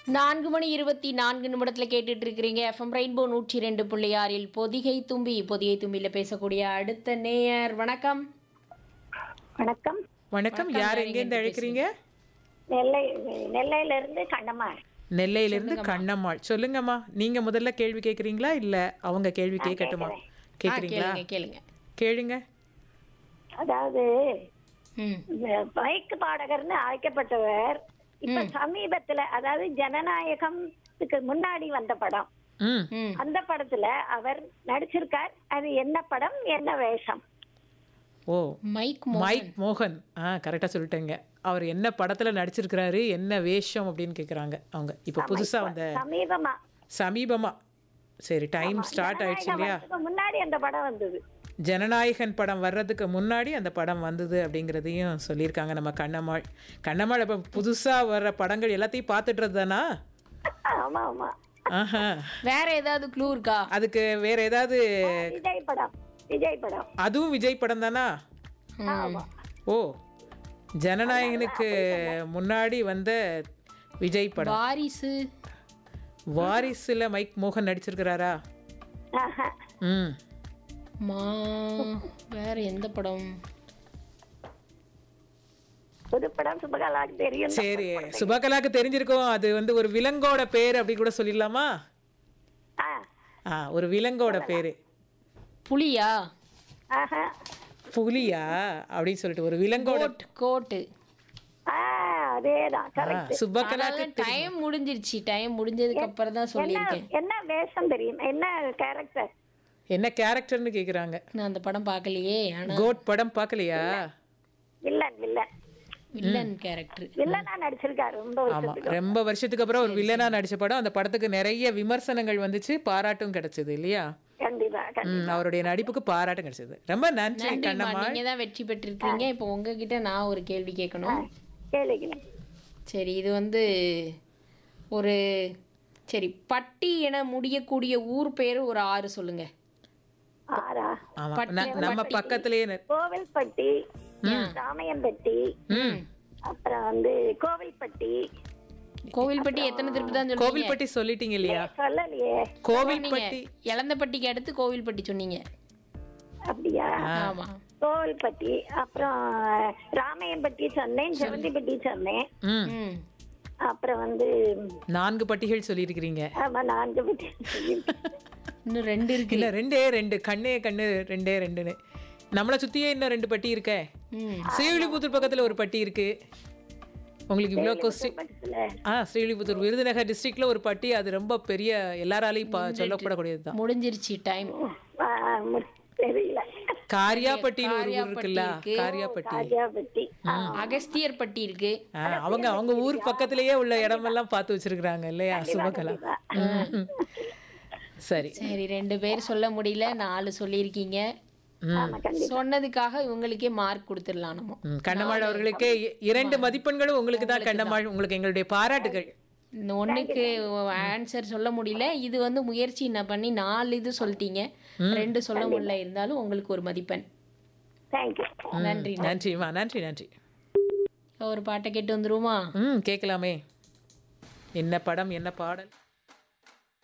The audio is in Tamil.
நான்கு மணி இருபத்தி நான்கு நிமிடத்துல கேட்டுட்டு இருக்கிறீங்க எஃப்எம் ரெயின்போ நூற்றி ரெண்டு புள்ளி ஆறில் பொதிகை தும்பி பொதிகை தும்பியில பேசக்கூடிய அடுத்த நேயர் வணக்கம் வணக்கம் வணக்கம் யார் எங்கேருந்து அழைக்கிறீங்க நெல்லை நெல்லையில இருந்து கண்ணம்மா நெல்லையிலிருந்து கண்ணம்மாள் சொல்லுங்கம்மா நீங்க முதல்ல கேள்வி கேக்குறீங்களா இல்ல அவங்க கேள்வி கேட்கட்டுமா ஆ, கேக்குறீங்களா கேளுங்க கேளுங்க கேளுங்க அதாவது ம் இந்த பைக்கு பாடகர்னு அழைக்கப்பட்டவர் இப்ப சமீபத்துல அதாவது ஜனநாயகம்க்கு முன்னாடி வந்த படம் ம் ம் அந்த படத்துல அவர் நடிச்சிருக்கார் அது என்ன படம் என்ன வேஷம் ஓ மைக் மைக் மோகன் ஆ கரெக்டா சொல்லிட்டேங்க அவர் என்ன படத்துல நடிச்சிருக்கிறாரு என்ன வேஷம் அப்படின்னு கேக்குறாங்க அவங்க இப்ப புதுசா வந்த சமீபமா சமீபமா சரி டைம் ஸ்டார்ட் ஆயிடுச்சு இல்லையா வர்றதுக்கு முன்னாடி அந்த படம் வந்தது ஜனநாயகன் படம் வர்றதுக்கு முன்னாடி அந்த படம் வந்தது அப்படிங்கிறதையும் சொல்லியிருக்காங்க நம்ம கண்ணம்மாள் கண்ணம்மாள் இப்போ புதுசாக வர்ற படங்கள் எல்லாத்தையும் பார்த்துட்டு தானா ஆமா ஆமா ஆஹா வேற ஏதாவது க்ளூ இருக்கா அதுக்கு வேற ஏதாவது விஜய் படம் விஜய் படம் அதுவும் விஜய் படம் தானா ஆமா ஓ ஜனநாயகனுக்கு முன்னாடி வந்த விஜய் படம் வாரிசு வாரிசுல மைக் மோகன் நடிச்சிருக்கிறாரா ஆஹா. ம் மா வேற எந்த படம் புது படம் சுபகலாக்கு தெரியும் சரி சுபகலாக்கு தெரிஞ்சிருக்கோம் அது வந்து ஒரு விலங்கோட பேர் அப்படி கூட சொல்லிடலாமா ஆ ஆ ஒரு விலங்கோட பேர் புலியா ஆஹா புலியா அப்படின்னு சொல்லிட்டு ஒரு விலங்கோட கோட் கோட்டு ஆ அதேதான் ஆ, கரெக்ட் சுபகலாக்கு டைம் முடிஞ்சிருச்சு டைம் முடிஞ்சதுக்கு அப்புறம் தான் என்ன சொல்லியிருக்கேன் என்ன வேஷம் தெரியும் என்ன கேரக்டர் என்ன கேரக்டர்னு கேக்குறாங்க நான் அந்த படம் பார்க்கலையே ஆனா கோட் படம் பார்க்கலையா வில்லன் வில்லன் வில்லன் கேரக்டர் வில்லனா நடிச்சிருக்காரு ரொம்ப ஆமா வருஷத்துக்கு ரொம்ப வருஷத்துக்கு அப்புறம் ஒரு வில்லனா நடிச்ச படம் அந்த படத்துக்கு நிறைய விமர்சனங்கள் வந்துச்சு பாராட்டும் கிடைச்சது இல்லையா கண்டிப்பா கண்டிப்பா. ம், அவருடைய நடிப்புக்கு பாராட்டும் கிடைச்சது ரொம்ப நன்றி நன்றிம்மா கண்ணம்மா நீங்க தான் வெற்றி பெற்றிருக்கீங்க இப்போ உங்ககிட்ட நான் ஒரு கேள்வி கேட்கணும் கேளுங்க சரி இது வந்து ஒரு சரி பட்டி என முடியக்கூடிய ஊர் பேர் ஒரு ஆறு சொல்லுங்க ஆறா ஆமா ந- நம்ம பக்கத்திலேயே ந- கோவில்பட்டி ராமையம்பட்டி ம் அப்புறம் வந்து கோவில்பட்டி கோவில்பட்டி எத்தனை திருப்பி தான் சொல்லுவீங்க கோவில்பட்டி சொல்லிட்டீங்க இல்லையா சொல்லலையே கோவில்பட்டி இளந்தப்பட்டிக்கு அடுத்து கோவில்பட்டி சொன்னீங்க அப்படியா ஆமா கோவில்பட்டி அப்புறம் ராமையம்பட்டி சொன்னேன் செவந்திப்பட்டி சொன்னேன் ம் ம் அப்புறம் வந்து நான்கு பட்டிகள் சொல்லியிருக்கிறீங்க ஆமா நான்கு பட்டி இன்னும் ரெண்டு இருக்கு இல்ல ரெண்டே ரெண்டு கண்ணே கண்ணு ரெண்டே ரெண்டுன்னு நம்மளை சுத்தியே இன்னும் ரெண்டு பட்டி இருக்கே ம் ஸ்ரீவில்லிபுத்தூர் பக்கத்துல ஒரு பட்டி இருக்கு உங்களுக்கு இவ்வளோ கொஸ்டின் பக்கத்துல ஆ ஸ்ரீவில்லிபுத்தூர் விருதுநகர் டிஸ்ட்ரிக்ட்ல ஒரு பட்டி அது ரொம்ப பெரிய எல்லாராலையும் பா- சொல்லப்படக்கூடியது தான் முடிஞ்சிருச்சு டைம் ஆ, மு- தெரியல காரியாப்பட்டின்னு ஒரு ஊர் இருக்குல்ல இருக்கு. காரியாப்பட்டி ராஜாபட்டி அகஸ்தியர் பட்டி இருக்கு ஆ, அவங்க அவங்க ஊர் பக்கத்திலேயே உள்ள இடமெல்லாம் பார்த்து வச்சிருக்கிறாங்க இல்லையா சுபகலா ம். சரி சரி ரெண்டு பேர் சொல்ல முடியல நாலு சொல்லியிருக்கீங்க ஆமா கண்டிப்பா சொன்னதுக்காக இவங்களுக்கே மார்க் கொடுத்துடலாம் நம்ம ம், கண்ணம்மாள் அவர்களுக்கு இ- இரண்டு மதிப்பெண்களும் உங்களுக்கு தான் கண்ணம்மாள் உங்களுக்கு எங்களுடைய பாராட்டுகள் இந்த ஒண்ணுக்கு ஆன்சர் சொல்ல முடியல இது வந்து முயற்சி என்ன பண்ணி நாலு இது சொல்லிட்டீங்க ரெண்டு சொல்ல முடியல இருந்தாலும் உங்களுக்கு ஒரு மதிப்பெண் தேங்க்யூ நன்றி நன்றிம்மா நன்றி நன்றி ஒரு பாட்டை கேட்டு வந்துருவோமா ம் கேட்கலாமே என்ன படம் என்ன பாடல்